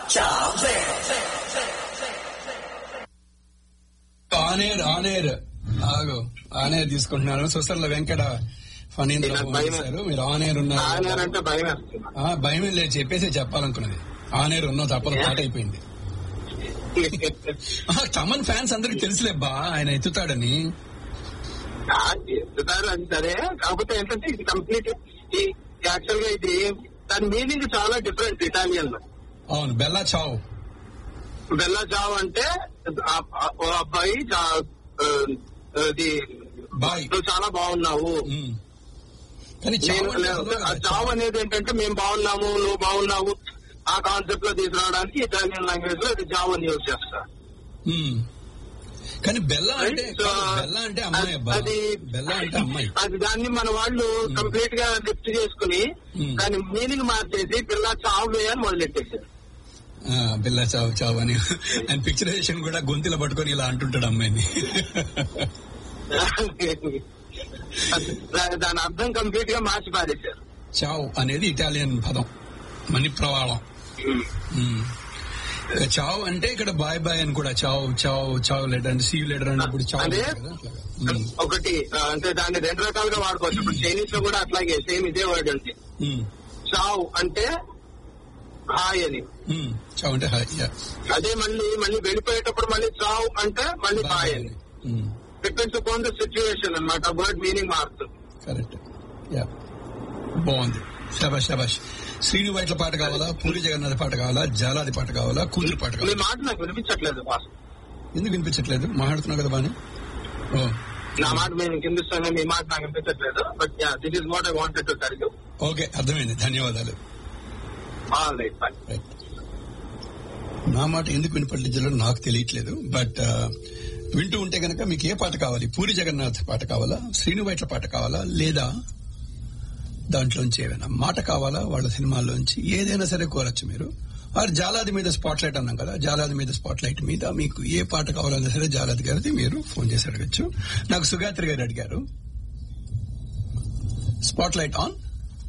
ఆనేర్ ఆనేర్ ఆగు ఆనేర్ తీసుకుంటున్నాను సుసర్ల వెంకట ఫణీంద్ర నాకు ఫోన్ భయం. చేశారు మీరు ఆనేర్ ఉన్నారు ఆయన అంటే భయం వేస్తుంది ఆ, భయం ఏం లేదు చెప్పేసి చెప్పాలనుకున్నది ఆనేర్ ఉన్నావు తప్పదు పాట అయిపోయింది ఆ, తమన్ ఫ్యాన్స్ అందరికి తెలుసులే బా ఆయన ఎత్తుతాడని ఆ, ఎత్తుతారు అది సరే కాకపోతే ఏంటంటే ఇది కంప్లీట్ యాక్చువల్ గా ఇది దాని మీనింగ్ చాలా డిఫరెంట్ ఇటాలియన్ లో అవును బెల్లా చావ్ బెల్లా జావ్ అంటే ఆ- ఆ- ఓ అబ్బాయి జా- ఆ, అది బాయ్ నువ్వు చాలా బాగున్నావు ఉమ్. కానీ చావ్ నేను అంటే అదే ఆ కదా, జాబ్ అనేది ఏంటంటే మేము బాగున్నాము నువ్వు బాగున్నావు ఆ కాన్సెప్ట్ లో తీసుకురావడానికి ఇటాలియన్ లాంగ్వేజ్ లో ఇది జాబ్ అని యూజ్ చేస్తారు ఉమ్. కానీ బెల్లా అంటే So, కాదు, బెల్లా అంటే అమ్మాయి అబ్బా అది బెల్లా అంటే అమ్మాయి అది దాన్ని మన వాళ్ళు కంప్లీట్ గా లిఫ్ట్ చేసుకుని Hmm. దాని మీనింగ్ మార్చేసి పిల్ల చావు అని మొదలెట్టేసారు ఆ, బిల్లా చావు చావు అని ఆయన పిక్చరైజేషన్ కూడా గొంతులో పట్టుకొని ఇలా అంటుంటాడు అమ్మాయిని దా- దాని అర్థం కంప్లీట్ గా మార్చి పారేశారు చావ్ అనేది ఇటాలియన్ పదం మణి ప్రవాళం ఉమ్. చావ్ అంటే ఇక్కడ బాయ్ బాయ్ అని కూడా చావ్ చావ్ చావ్ లెటర్ అంటే సీ లెటర్ అన్నప్పుడు చావ్ అదే. అంటారు కదా అట్లాగా. ఉమ్. ఒకటి ఆ, అంటే దాన్ని రెండు రకాలుగా వాడుకోవచ్చు ఇప్పుడు చైనీస్ లో కూడా అట్లాగే సేమ్ ఇదే వర్డ్ ఉంది ఉమ్. చావ్ అంటే హాయ్ అని ఉమ్. చావ్ అంటే హాయ్ యా. అదే మళ్ళీ మళ్ళీ వెళ్ళిపోయేటప్పుడు మళ్ళీ చావ్ అంటే మళ్ళీ బాయ్ బాయ్ బాయ్ అని అని. Um. Depends upon the situation అనమాట వర్డ్ మీనింగ్ మారుతుంది కరెక్ట్ యా బాగుంది శబాష్ శబాష్ శ్రీను వైట్ల పాట కావాలా పూరి జగన్నాథ్ పాట కావాలా జాలాది పాట కావాలా కూతురు పాట మీ కావాలా మాట నాకు వినిపించట్లేదు బాస్ ఎందుకు వినిపించట్లేదు మాట్లాడుతున్నావు కదా బాని ఓ నా మాట మేము కిందిస్తాను మీ మాట నాకు వినిపించట్లేదు but this is what I wanted to tell you okay అర్థమైంది ధన్యవాదాలు ఆల్ రైట్ ఫైన్ రైట్ నా మాట ఎందుకు వినపట్టించాలో నాకు తెలియట్లేదు బట్ వింటూ ఉంటే గనక మీకు ఏ పాట కావాలి పూరి జగన్నాథ్ పాట కావాలా శ్రీను వైట్ల పాట కావాలా లేదా దాంట్లోంచి ఏమైనా మాట కావాలా వాళ్ళ సినిమాల్లోంచి ఏదైనా సరే కోరచ్చు మీరు ఆర్ జాలాది మీద స్పాట్ లైట్ అన్నాం కదా జాలాది మీద స్పాట్ లైట్ మీద మీకు ఏ పాట కావాలన్నా సరే జాలాది గారిది మీరు ఫోన్ చేసి అడగచ్చు నాకు సుగాత్రి గారు అడిగారు స్పాట్ లైట్ ఆన్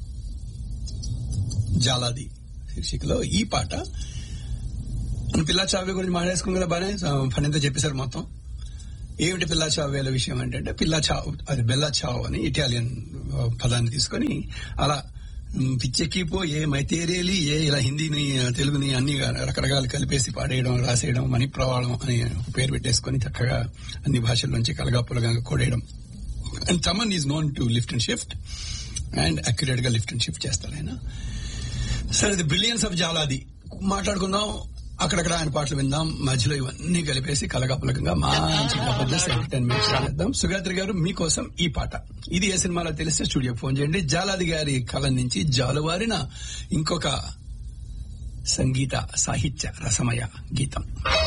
జాలాది శీర్షికలో ఈ పాట మన పిల్లా చావే గురించి మాట్లాడుకున్నాం కదా బానే పనింతా చెప్పేశారు మొత్తం ఏమిటి పిల్లా చావేల విషయం ఏంటంటే పిల్లా చావు అది బెల్లా చావు అని ఇటాలియన్ ఆ, పదాన్ని తీసుకొని అలా ఉమ్, పిచ్చెక్కిపో ఏ మైతేరేలి ఏ ఇలా హిందీని ఆ, తెలుగుని అన్ని రకరకాలు కలిపేసి పాడేయడం రాసేయడం మణి ప్రవాళం అని ఒక పేరు పెట్టేసుకొని చక్కగా అన్ని భాషల్లోంచి కలగాపులగా కోడేయడం and Thaman is known to lift and shift and accurate గా లిఫ్ట్ అండ్ షిఫ్ట్ చేస్తాడు ఆయన సరే ది బ్రిలియన్స్ ఆఫ్ జాలాది మాట్లాడుకుందాం అక్కడక్కడ ఆయన పాటలు విందాం మధ్యలో ఇవన్నీ కలిపేసి కలగాపులకంగా మంచి టెన్ మినిట్స్ చేద్దాం సుగాత్రి గారు మీకోసం ఈ పాట ఇది ఏ సినిమాలో తెలిస్తే స్టూడియో ఫోన్ చేయండి జాలాది గారి కళ నుంచి జాలువారిన ఇంకొక సంగీత సాహిత్య రసమయ గీతం